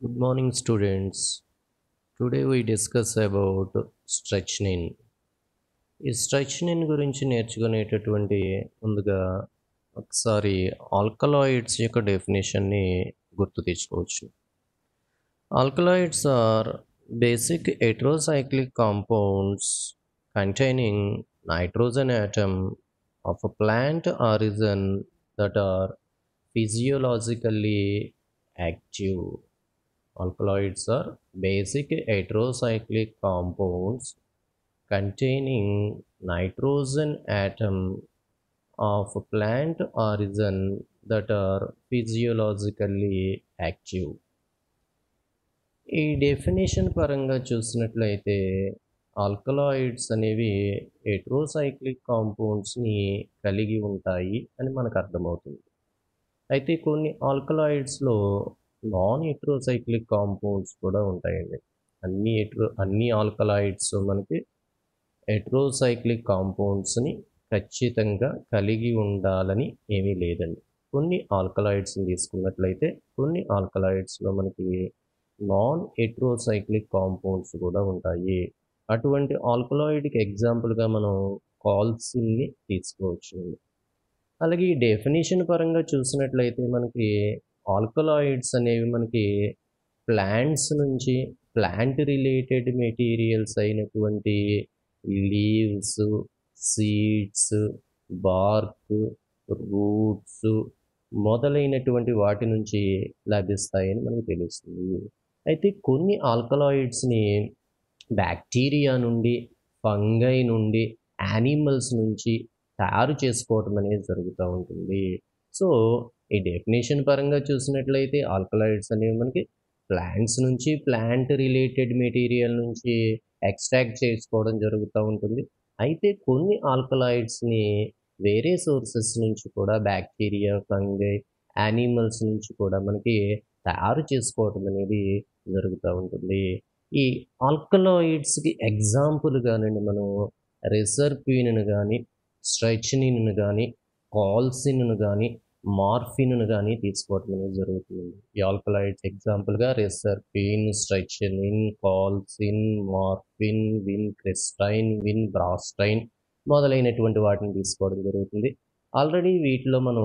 Good morning, students. Today we discuss about stretching. ఈ స్ట్రెచ్నిన్ గురించి నేర్చుకునేటటువంటి ముందుగా ఒకసారి ఆల్కలాయిడ్స్ యొక్క డెఫినేషన్ని గుర్తు తెచ్చుకోవచ్చు alkaloids are basic heterocyclic compounds containing nitrogen atom of a plant origin that are physiologically active. Alkaloids are basic heterocyclic compounds containing nitrogen atom of plant origin that are physiologically active. ఈ definition పరంగా చూసినట్లయితే alkaloids అనేవి heterocyclic కాంపౌండ్స్ని కలిగి ఉంటాయి అని మనకు అర్థమవుతుంది అయితే కొన్ని ఆల్కలాయిడ్స్లో నాన్ హెట్రోసైక్లిక్ కాంపౌండ్స్ కూడా ఉంటాయండి అన్ని హెట్రో అన్ని ఆల్కలాయిడ్స్ మనకి హెట్రోసైక్లిక్ కాంపౌండ్స్ని ఖచ్చితంగా కలిగి ఉండాలని ఏమీ లేదండి కొన్ని ఆల్కలాయిడ్స్ని తీసుకున్నట్లయితే కొన్ని ఆల్కలాయిడ్స్లో మనకి నాన్ హెట్రోసైక్లిక్ కాంపౌండ్స్ కూడా ఉంటాయి అటువంటి ఆల్కలాయిడ్కి ఎగ్జాంపుల్గా మనం కాల్సిన్ని తీసుకోవచ్చు అలాగే ఈ డెఫినేషన్ పరంగా చూసినట్లయితే మనకి ఆల్కలాయిడ్స్ అనేవి మనకి ప్లాంట్స్ నుంచి ప్లాంట్ రిలేటెడ్ మెటీరియల్స్ అయినటువంటి లీవ్స్ సీడ్స్ బార్క్ రూట్స్ మొదలైనటువంటి వాటి నుంచి లభిస్తాయని మనకు తెలుస్తుంది అయితే కొన్ని ఆల్కలాయిడ్స్ని బ్యాక్టీరియా నుండి ఫంగై నుండి యానిమల్స్ నుంచి తయారు చేసుకోవటం అనేది జరుగుతూ ఉంటుంది సో ఈ డెఫినేషన్ పరంగా చూసినట్లయితే ఆల్కలాయిడ్స్ అనేవి మనకి ప్లాంట్స్ నుంచి ప్లాంట్ రిలేటెడ్ మెటీరియల్ నుంచి ఎక్స్ట్రాక్ట్ చేసుకోవడం జరుగుతూ ఉంటుంది అయితే కొన్ని ఆల్కలాయిడ్స్ని వేరే సోర్సెస్ నుంచి కూడా బ్యాక్టీరియా ఫంగై యానిమల్స్ నుంచి కూడా మనకి తయారు చేసుకోవటం అనేది జరుగుతూ ఉంటుంది ఈ ఆల్కలాయిడ్స్కి ఎగ్జాంపుల్గానండి మనం రెసర్పిన్ను కానీ స్ట్రైచినిన్ను కానీ కాల్సిన్ను కానీ మార్ఫిన్ను కానీ తీసుకోవటం అనేది జరుగుతుంది ఈ ఆల్కలాయిడ్స్ ఎగ్జాంపుల్గా reserpine strychnine colchicine morphine vincristine vinblastine మొదలైనటువంటి వాటిని తీసుకోవడం జరుగుతుంది ఆల్రెడీ వీటిలో మనం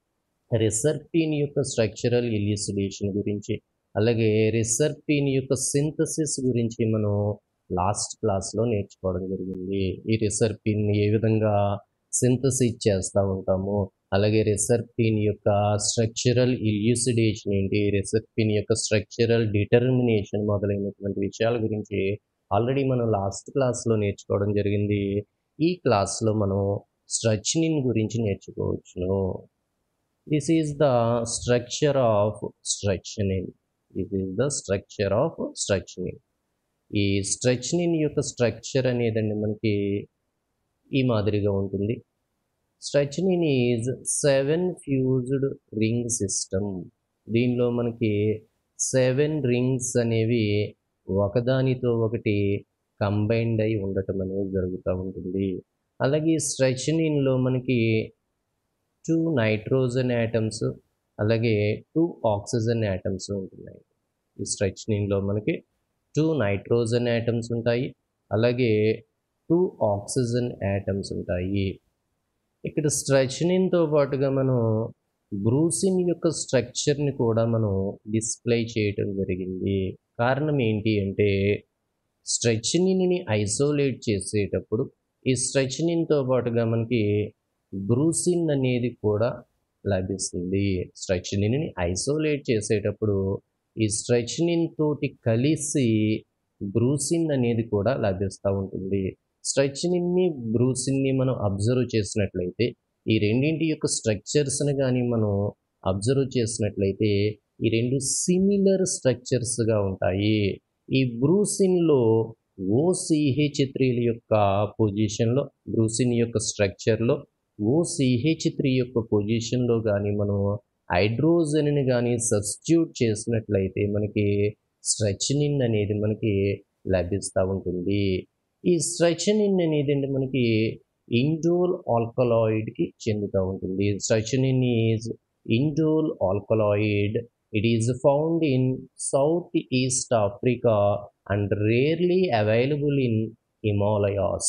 రిసర్పిన్ యొక్క స్ట్రక్చరల్ ఇల్యూసిడేషన్ గురించి అలాగే రిసర్పిన్ యొక్క సింథసిస్ గురించి మనం లాస్ట్ క్లాస్లో నేర్చుకోవడం జరిగింది ఈ రిసర్పిన్ ఏ విధంగా సింథసిస్ చేస్తూ ఉంటాము అలాగే రిసర్పిన్ యొక్క స్ట్రక్చరల్ ఇల్యూసిడేషన్ ఏంటి రిసర్పిన్ యొక్క స్ట్రక్చరల్ డిటర్మినేషన్ మొదలైనటువంటి విషయాల గురించి ఆల్రెడీ మనం లాస్ట్ క్లాస్లో నేర్చుకోవడం జరిగింది ఈ క్లాస్లో మనం స్ట్రచ్నిన్ గురించి నేర్చుకోవచ్చును this is the structure of strychnine this is the structure of strychnine ఈ స్ట్రచ్నిన్ యొక్క స్ట్రక్చర్ అనేదండి మనకి ఈ మాదిరిగా ఉంటుంది strychnine is seven fused ring system దీనిలో మనకి సెవెన్ రింగ్స్ అనేవి ఒకదానితో ఒకటి కంబైన్డ్ అయి ఉండటం అనేది జరుగుతూ ఉంటుంది అలాగే స్ట్రచ్నిన్లో మనకి టూ నైట్రోజన్ యాటమ్స్ అలాగే టూ ఆక్సిజన్ యాటమ్స్ ఉంటున్నాయి ఈ స్ట్రచ్నిన్లో మనకి టూ నైట్రోజన్ యాటమ్స్ ఉంటాయి అలాగే టూ ఆక్సిజన్ యాటమ్స్ ఉంటాయి ఇక్కడ స్ట్రచ్నిన్తో పాటుగా మనం బ్రూసిన్ యొక్క స్ట్రక్చర్ని కూడా మనం డిస్ప్లే చేయటం జరిగింది కారణం ఏంటి అంటే స్ట్రెచ్నిన్ని ఐసోలేట్ చేసేటప్పుడు ఈ స్ట్రెచ్నిన్తో పాటుగా మనకి బ్రూసిన్ అనేది కూడా లభిస్తుంది స్ట్రెచ్నిన్ని ఐసోలేట్ చేసేటప్పుడు ఈ స్ట్రెచ్నిన్ తోటి కలిసి బ్రూసిన్ అనేది కూడా లభిస్తూ ఉంటుంది స్ట్రెచ్నిన్ని బ్రూసిన్ని మనం అబ్జర్వ్ చేసినట్లయితే ఈ రెండింటి యొక్క స్ట్రక్చర్స్ని కానీ మనం అబ్జర్వ్ చేసినట్లయితే ఈ రెండు సిమిలర్ స్ట్రక్చర్స్గా ఉంటాయి ఈ బ్రూసిన్లో ఓసిహెచ్ త్రీల యొక్క పొజిషన్లో బ్రూసిన్ యొక్క స్ట్రక్చర్లో ఓసిహెచ్ త్రీ యొక్క పొజిషన్లో కానీ మనం హైడ్రోజన్ని కానీ సబ్స్టిట్యూట్ చేసినట్లయితే మనకి స్ట్రెచ్నిన్ అనేది మనకి లభిస్తూ ఉంటుంది ఈ స్ట్రెచ్నిన్ అనేది అంటే మనకి ఇండోల్ ఆల్కలాయిడ్కి చెందుతూ ఉంటుంది strychnine is indole alkaloid It is found in Southeast Africa and rarely available in Himalayas.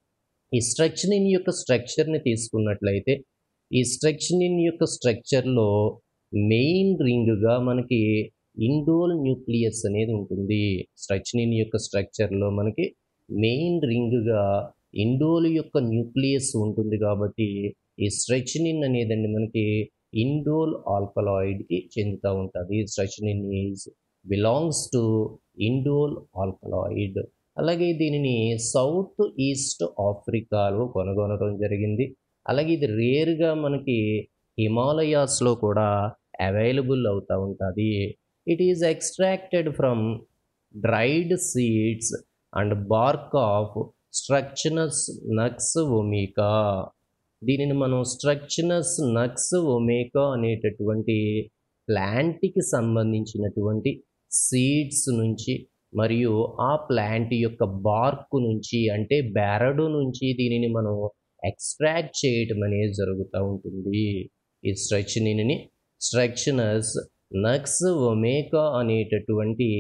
ఈ స్ట్రక్చరిన్ యొక్క స్ట్రక్చర్ని తీసుకున్నట్లయితే ఈ స్ట్రక్చరిన్ యొక్క స్ట్రక్చర్లో మెయిన్ రింగ్గా మనకి ఇండోల్ న్యూక్లియస్ అనేది ఉంటుంది స్ట్రక్చరిన్ యొక్క స్ట్రక్చర్లో మనకి మెయిన్ రింగ్గా ఇండోల్ యొక్క న్యూక్లియస్ ఉంటుంది కాబట్టి ఈ స్ట్రక్చరిన్ అనేదండి మనకి ఇండోల్ ఆల్కలాయిడ్కి చెందుతూ ఉంటుంది strychnine is belongs to indole alkaloid అలాగే దీనిని సౌత్ ఈస్ట్ ఆఫ్రికాలో కనుగొనడం జరిగింది అలాగే ఇది రేర్గా మనకి హిమాలయాస్లో కూడా అవైలబుల్ అవుతూ ఉంటుంది it is extracted from dried seeds and bark of Strychnos nux vomica దీనిని మనం స్ట్రక్చనస్ నక్స్ ఒమేకా అనేటటువంటి ప్లాంట్కి సంబంధించినటువంటి సీడ్స్ నుంచి మరియు ఆ ప్లాంట్ యొక్క బార్క్ నుంచి అంటే బెరడు నుంచి దీనిని మనం ఎక్స్ట్రాక్ట్ చేయటం అనేది జరుగుతూ ఉంటుంది ఈ స్ట్రక్చనిని స్ట్రక్చనస్ నక్స్ ఒమేకా అనేటటువంటి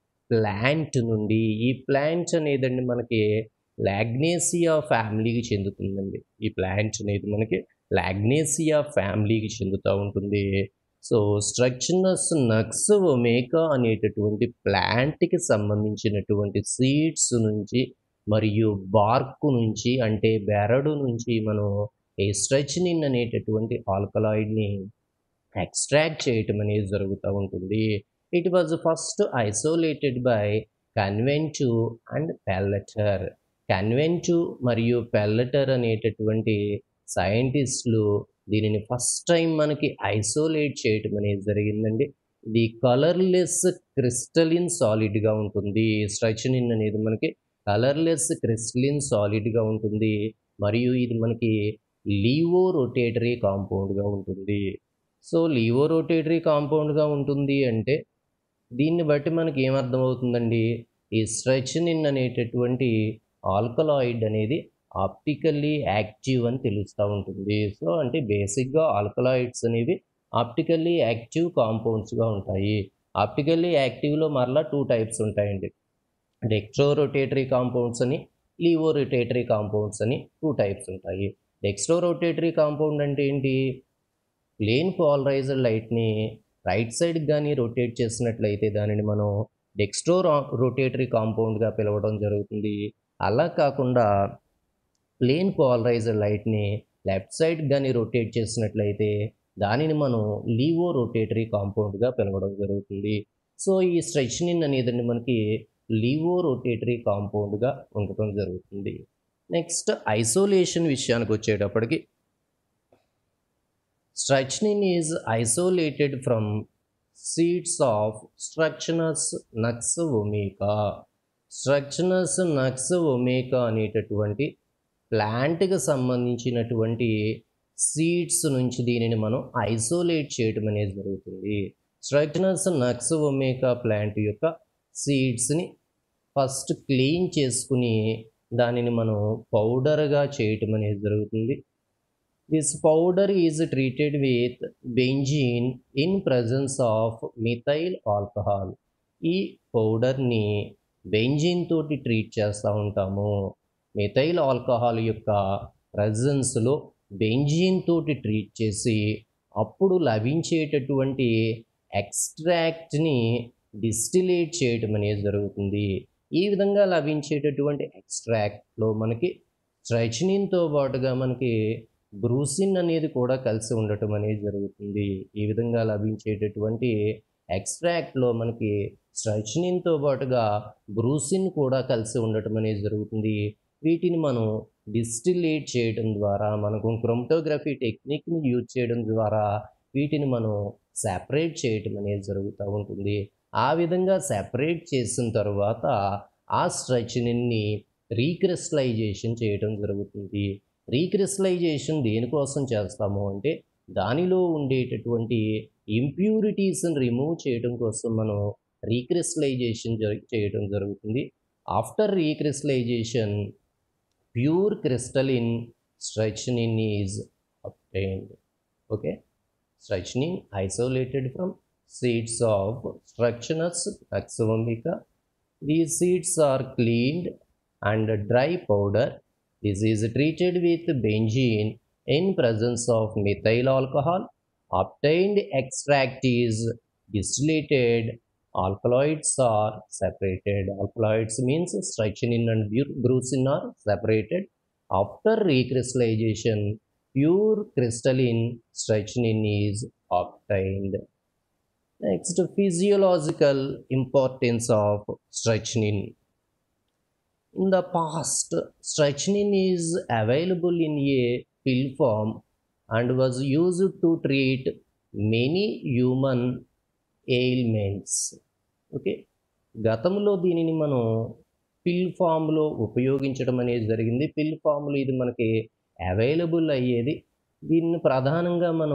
ప్లాంట్ నుండి ఈ ప్లాంట్ అనేదండి మనకి లాగ్నేసియా ఫ్యామిలీకి చెందుతుందండి ఈ ప్లాంట్ అనేది మనకి లాగ్నేసియా ఫ్యామిలీకి చెందుతూ ఉంటుంది సో స్ట్రక్చనస్ నక్స్ ఒమేకా అనేటటువంటి ప్లాంట్కి సంబంధించినటువంటి సీడ్స్ నుంచి మరియు బార్క్ నుంచి అంటే బెరడు నుంచి మనం ఈ స్ట్రచ్నిన్ అనేటటువంటి ఆల్కలాయిడ్ని ఎక్స్ట్రాక్ట్ చేయటం అనేది జరుగుతూ ఉంటుంది it was first isolated by Caventou and Pelletier Caventou మరియు పెల్లటర్ అనేటటువంటి సైంటిస్టులు దీనిని ఫస్ట్ టైం మనకి ఐసోలేట్ చేయటం అనేది జరిగిందండి ఇది కలర్లెస్ క్రిస్టలిన్ సాలిడ్గా ఉంటుంది స్ట్రచనిన్ అనేది మనకి కలర్లెస్ క్రిస్టలిన్ సాలిడ్గా ఉంటుంది మరియు ఇది మనకి లీవో రొటేటరీ కాంపౌండ్గా ఉంటుంది సో లీవో రొటేటరీ కాంపౌండ్గా ఉంటుంది అంటే దీన్ని బట్టి మనకి ఏమర్థమవుతుందండి ఈ స్ట్రచనిన్ అనేటటువంటి ఆల్కలాయిడ్ అనేది ఆప్టికల్లీ యాక్టివ్ అని తెలుస్తూ ఉంటుంది సో అంటే బేసిక్గా ఆల్కలాయిడ్స్ అనేవి ఆప్టికల్లీ యాక్టివ్ కాంపౌండ్స్గా ఉంటాయి ఆప్టికల్లీ యాక్టివ్లో మరలా టూ టైప్స్ ఉంటాయండి డెక్స్ట్రో రొటేటరీ కాంపౌండ్స్ అని లీవో రొటేటరీ కాంపౌండ్స్ అని టూ టైప్స్ ఉంటాయి డెక్స్ట్రో రొటేటరీ కాంపౌండ్ అంటే ఏంటి ప్లేన్ పోలరైజ్డ్ లైట్ని రైట్ సైడ్ కానీ రొటేట్ చేసినట్లయితే దానిని మనం డెక్స్ట్రో రొటేటరీ కాంపౌండ్గా పిలవడం జరుగుతుంది అలా కాకుండా ప్లేన్ పోలరైజ్డ్ లైట్ని లెఫ్ట్ సైడ్ కానీ రొటేట్ చేసినట్లయితే దానిని మనం లీవో రొటేటరీ కాంపౌండ్గా పిలవడం జరుగుతుంది సో ఈ స్ట్రెచ్నిన్ అనేదండి మనకి లీవో రొటేటరీ కాంపౌండ్గా ఉండటం జరుగుతుంది నెక్స్ట్ ఐసోలేషన్ విషయానికి వచ్చేటప్పటికి strychnine is isolated from seeds of Strychnos nux vomica Strychnos nux vomica అనేటటువంటి ప్లాంట్కి సంబంధించినటువంటి సీడ్స్ నుంచి దీనిని మనం ఐసోలేట్ చేయడం అనేది జరుగుతుంది స్ట్రక్చనస్ నక్స్ ఒమేకా ప్లాంట్ యొక్క సీడ్స్ని ఫస్ట్ క్లీన్ చేసుకుని దానిని మనం పౌడర్గా చేయటం అనేది జరుగుతుంది this powder is treated with benzene in presence of methyl alcohol ఈ పౌడర్ని బెంజీన్ తోటి ట్రీట్ చేస్తూ ఉంటాము మిథైల్ ఆల్కహాల్ యొక్క ప్రజెన్స్లో బెంజీన్ తోటి ట్రీట్ చేసి అప్పుడు లభించేటటువంటి ఎక్స్ట్రాక్ట్ని డిస్టిలేట్ చేయటం అనేది జరుగుతుంది ఈ విధంగా లభించేటటువంటి ఎక్స్ట్రాక్ట్లో మనకి స్ట్రైచినిన్తో పాటుగా మనకి బ్రూసిన్ అనేది కూడా కలిసి ఉండటం అనేది జరుగుతుంది ఈ విధంగా లభించేటటువంటి ఎక్స్ట్రాక్ట్లో మనకి స్ట్రైచినిన్తో పాటుగా బ్రూసిన్ కూడా కలిసి ఉండటం అనేది జరుగుతుంది వీటిని మనం డిస్టిలేట్ చేయడం ద్వారా మనకు క్రొమటోగ్రఫీ టెక్నిక్ని యూజ్ చేయడం ద్వారా వీటిని మనం సెపరేట్ చేయటం అనేది జరుగుతూ ఉంటుంది ఆ విధంగా సెపరేట్ చేసిన తర్వాత ఆ స్ట్రక్చర్ని రీక్రిస్టలైజేషన్ చేయడం జరుగుతుంది రీక్రిస్టలైజేషన్ దేనికోసం చేస్తాము అంటే దానిలో ఉండేటటువంటి ఇంప్యూరిటీస్ని రిమూవ్ చేయడం కోసం మనం రీక్రిస్టలైజేషన్ చేయడం జరుగుతుంది after recrystallisation pure crystalline strychnine is obtained okay strychnine isolated from seeds of Struchinus axomica. These seeds are cleaned and dry powder. This is treated with benzene in presence of methyl alcohol. Obtained extract is distillated. Alkaloids are separated. Alkaloids means strychnine and bru- brucine are separated. After recrystallization, pure crystalline strychnine is obtained. Next, physiological importance of strychnine. In the past, strychnine is available in a pill form and was used to treat many human ailments. Okay గతంలో దీనిని మనం పిల్ ఫామ్లో ఉపయోగించడం అనేది జరిగింది పిల్ ఫామ్లో ఇది మనకి అవైలబుల్ అయ్యేది దీన్ని ప్రధానంగా మనం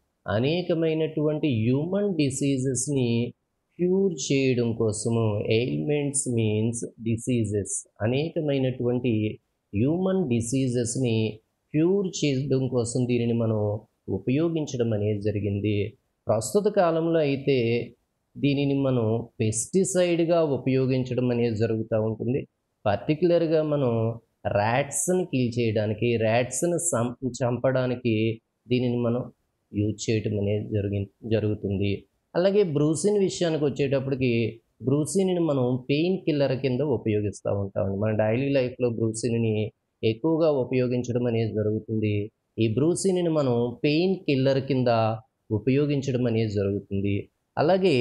అనేకమైనటువంటి హ్యూమన్ డిసీజెస్ని క్యూర్ చేయడం కోసము ఎయిల్మెంట్స్ మీన్స్ డిసీజెస్ అనేకమైనటువంటి హ్యూమన్ డిసీజెస్ని క్యూర్ చేయడం కోసం దీనిని మనం ఉపయోగించడం అనేది జరిగింది ప్రస్తుత కాలంలో అయితే దీనిని మనం పెస్టిసైడ్గా ఉపయోగించడం అనేది జరుగుతూ ఉంటుంది పర్టికులర్గా మనం ర్యాట్స్ని కిల్ చేయడానికి ర్యాట్స్ని సం చంపడానికి దీనిని మనం యూజ్ చేయటం అనేది జరిగి జరుగుతుంది అలాగే బ్రూసిన్ విషయానికి వచ్చేటప్పటికి బ్రూసిన్ని మనం పెయిన్ కిల్లర్ కింద ఉపయోగిస్తూ ఉంటాం మన డైలీ లైఫ్లో బ్రూసిన్ని ఎక్కువగా ఉపయోగించడం అనేది జరుగుతుంది ఈ బ్రూసిన్ని మనం పెయిన్ కిల్లర్ కింద ఉపయోగించడం అనేది జరుగుతుంది అలాగే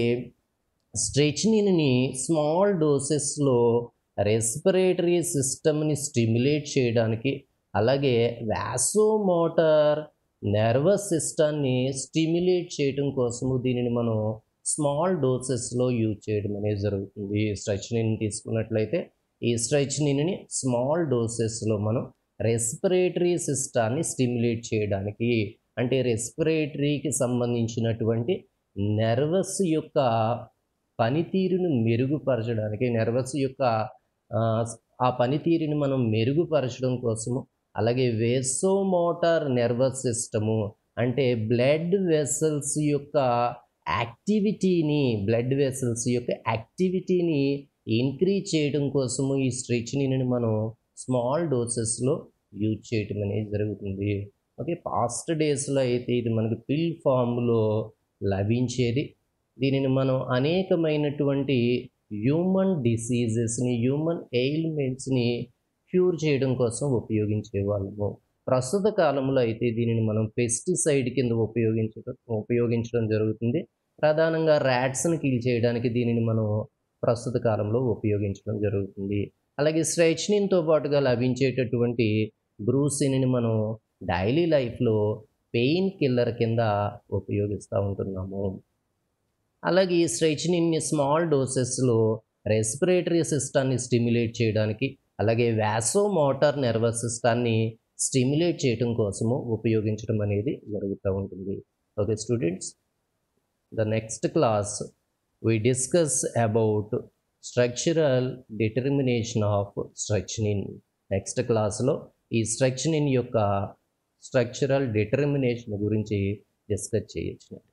స్ట్రెచ్నిని స్మాల్ డోసెస్లో రెస్పిరేటరీ సిస్టమ్ని స్టిమ్యులేట్ చేయడానికి అలాగే వ్యాసోమోటార్ నర్వస్ సిస్టాన్ని స్టిమ్యులేట్ చేయడం కోసము దీనిని మనం స్మాల్ డోసెస్లో యూజ్ చేయడం అనేది జరుగుతుంది స్ట్రెచ్నిన్ తీసుకున్నట్లయితే ఈ స్ట్రెచ్నిని స్మాల్ డోసెస్లో మనం రెస్పిరేటరీ సిస్టాన్ని స్టిమ్యులేట్ చేయడానికి అంటే రెస్పిరేటరీకి సంబంధించినటువంటి నర్వస్ యొక్క పనితీరును మెరుగుపరచడానికి నర్వస్ యొక్క ఆ, ఆ పనితీరుని మనం మెరుగుపరచడం కోసము అలాగే వేసోమోటార్ నర్వస్ సిస్టము అంటే బ్లడ్ వెసల్స్ యొక్క యాక్టివిటీని బ్లడ్ వెసల్స్ యొక్క యాక్టివిటీని ఇంక్రీజ్ చేయడం కోసము ఈ స్ట్రెచ్నిని మనం స్మాల్ డోసెస్లో యూజ్ చేయటం అనేది జరుగుతుంది ఓకే పాస్ట్ డేస్లో అయితే ఇది మనకి పిల్ ఫామ్లో లభించేది దీనిని మనం అనేకమైనటువంటి హ్యూమన్ డిసీజెస్ని హ్యూమన్ ఎయిల్మెంట్స్ని క్యూర్ చేయడం కోసం ఉపయోగించే వాళ్ళము ప్రస్తుత కాలంలో అయితే దీనిని మనం పెస్టిసైడ్ కింద ఉపయోగించడం ఉపయోగించడం జరుగుతుంది ప్రధానంగా ర్యాట్స్ని కిల్ చేయడానికి దీనిని మనం ప్రస్తుత కాలంలో ఉపయోగించడం జరుగుతుంది అలాగే స్ట్రైచ్నిన్తో పాటుగా లభించేటటువంటి బ్రూసిన్ని మనం డైలీ లైఫ్లో పెయిన్ కిల్లర్ కింద ఉపయోగిస్తూ ఉంటున్నాము అలాగే ఈ స్ట్రెచ్నిన్ని స్మాల్ డోసెస్లో రెస్పిరేటరీ సిస్టాన్ని స్టిమ్యులేట్ చేయడానికి అలాగే వ్యాసో మోటార్ నర్వస్ సిస్టాన్ని స్టిమ్యులేట్ చేయడం కోసము ఉపయోగించడం అనేది జరుగుతూ ఉంటుంది okay students the next class we discuss about structural determination of stretchnin next క్లాస్లో ఈ స్ట్రక్చనిన్ యొక్క స్ట్రక్చరల్ డిటర్మినేషన్ గురించి డిస్కస్ చేయొచ్చు